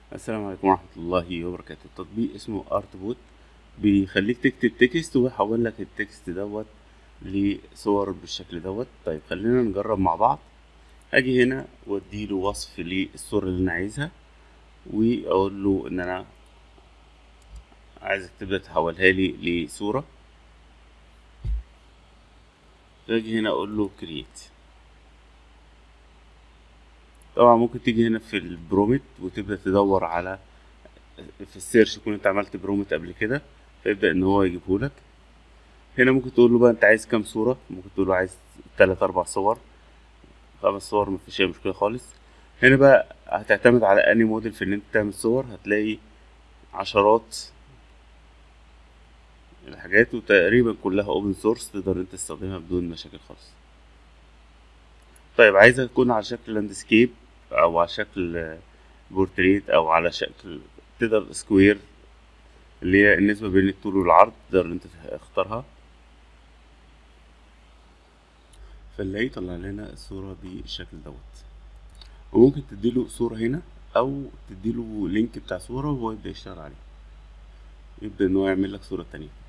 السلام عليكم ورحمة الله وبركاته تطبيق اسمه ارت بوت بيخليك تكتب تكست ويحول لك التكست دوت لصور بالشكل دوت طيب خلينا نجرب مع بعض اجي هنا واديله وصف للصورة اللي انا عايزها واقول له ان انا عايزك تبدأ تحولها لي لصورة فاجي هنا اقول له كرييت طبعا ممكن تيجي هنا في البرومت وتبدأ تدور على في السيرش يكون انت عملت برومت قبل كده فيبدأ ان هو يجيبهولك هنا ممكن تقول له بقى انت عايز كام صورة ممكن تقول له عايز تلات اربع صور خمس صور مفيش اي مشكلة خالص هنا بقى هتعتمد على اني موديل في ان انت تعمل صور هتلاقي عشرات الحاجات وتقريبا كلها اوبن سورس تقدر انت تستخدمها بدون مشاكل خالص طيب عايزها تكون على شكل لاندسكيب او على شكل بورتريت او على شكل تقدر سكوير اللي هي النسبة بين الطول والعرض تقدر انت تختارها فنلاقيه يطلع لنا الصورة بالشكل دوت وممكن تديله صورة هنا او تديله لينك بتاع صورة وهو يبدأ يشتغل عليه يبدأ ان هو يعمل لك صورة تانية